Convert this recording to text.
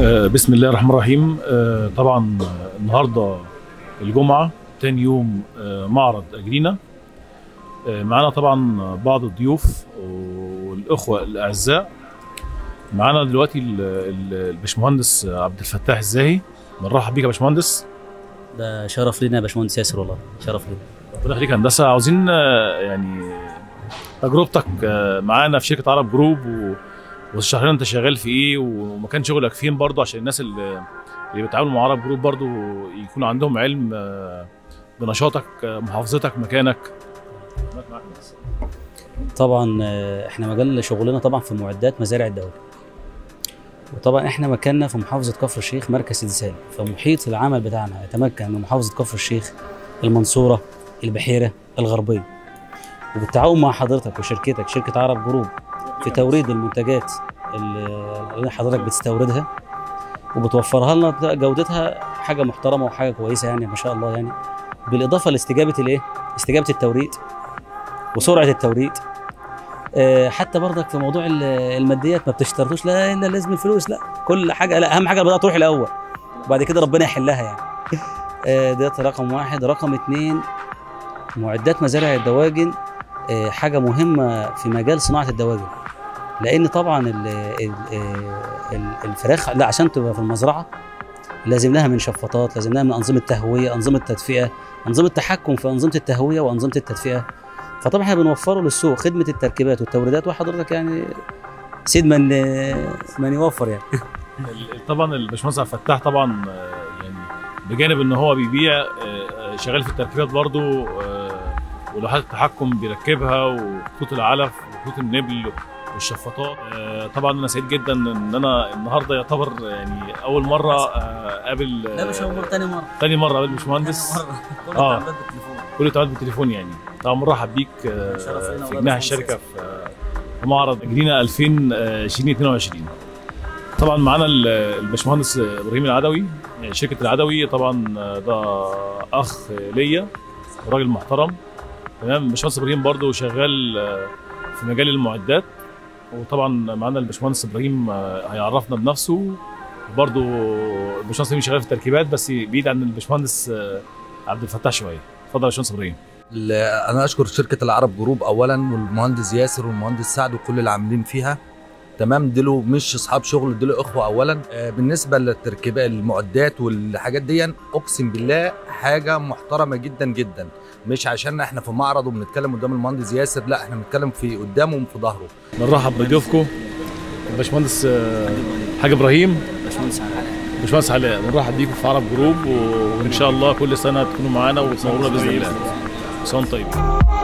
آه، بسم الله الرحمن الرحيم آه، طبعا آه، النهارده الجمعه تاني يوم آه، معرض اجرينا آه، معانا طبعا بعض الضيوف والاخوه الاعزاء معانا دلوقتي ال- ال- الباشمهندس عبد الفتاح الزاهي بنرحب بيك يا باشمهندس ده شرف لنا يا باشمهندس ياسر والله شرف لنا ربنا يخليك يا هندسه عاوزين آه، يعني تجربتك آه، معانا في شركه عرب جروب و... وتشرح لنا انت شغال في ايه ومكان شغلك فين برضه عشان الناس اللي اللي بيتعاملوا مع عرب جروب برضه يكون عندهم علم آه، بنشاطك آه، محافظتك مكانك طبعا آه، احنا مجال شغلنا طبعا في معدات مزارع الدولة وطبعا احنا مكاننا في محافظة كفر الشيخ مركز سيدي سالم فمحيط العمل بتاعنا يتمكن من محافظة كفر الشيخ المنصورة البحيرة الغربية وبالتعاون مع حضرتك وشركتك شركة عرب جروب في توريد المنتجات اللي اللي حضرتك بتستوردها وبتوفرها لنا جودتها حاجة محترمة وحاجة كويسة يعني ما شاء الله يعني بالإضافة لاستجابة الإيه؟ استجابة التوريد وسرعة التوريد آه، حتى برضك في موضوع ال- الماديات ما بتشترطوش لا الا لازم الفلوس لا كل حاجه لا اهم حاجه البضاعه تروح الاول وبعد كده ربنا يحلها يعني آه، ده رقم واحد رقم اتنين معدات مزارع الدواجن آه، حاجه مهمه في مجال صناعه الدواجن لان طبعا ال ال ال الفراخ لا عشان تبقى في المزرعه لازم لها من شفاطات لازم لها من انظمه تهويه انظمه تدفئه انظمه تحكم في انظمه التهويه وانظمه التدفئه فطبعا احنا بنوفره للسوق خدمه التركيبات والتوريدات وحضرتك يعني سيد من من يوفر يعني ال- طبعا الباشمهندس عبد الفتاح طبعا آه، يعني بجانب ان هو بيبيع آه، آه، شغال في التركيبات برضه آه، ولوحات التحكم بيركبها وخطوط العلف وخطوط النبل والشفاطات آه، طبعا انا سعيد جدا ان انا النهارده يعتبر يعني اول مره آه، اقابل آه، تاني مره تاني مره اقابل باشمهندس آه. كل تعامل بالتليفون يعني طبعا مرحب بيك آه، شرف لنا في والله جناح يا الشركه في آه، في معرض اجرينا 2022 طبعا معانا ال- الباشمهندس ابراهيم العدوي شركه العدوي طبعا آه، ده اخ ليا راجل محترم تمام الباشمهندس ابراهيم برضو شغال آه، في مجال المعدات وطبعا معانا الباشمهندس ابراهيم آه، هيعرفنا بنفسه برضو الباشمهندس ابراهيم شغال في التركيبات بس بعيد عن الباشمهندس آه، عبد الفتاح شويه اتفضل يا باشمهندس ابراهيم ال- انا اشكر شركه العرب جروب اولا والمهندس ياسر والمهندس سعد وكل اللي عاملين فيها تمام دول مش اصحاب شغل دول اخوه اولا آه، بالنسبه للتركيبات المعدات والحاجات دي اقسم بالله حاجه محترمه جدا جدا مش عشان احنا في معرض وبنتكلم قدام المهندس ياسر لا احنا بنتكلم في قدامه وفي ظهره نرحب بضيوفكم الباشمهندس آه، حاج ابراهيم باشمهندس علاء. باشمهندس علاء بنرحب بيكم في عرب جروب وان شاء الله كل سنه تكونوا معانا وتنورونا باذن الله. سنه طيب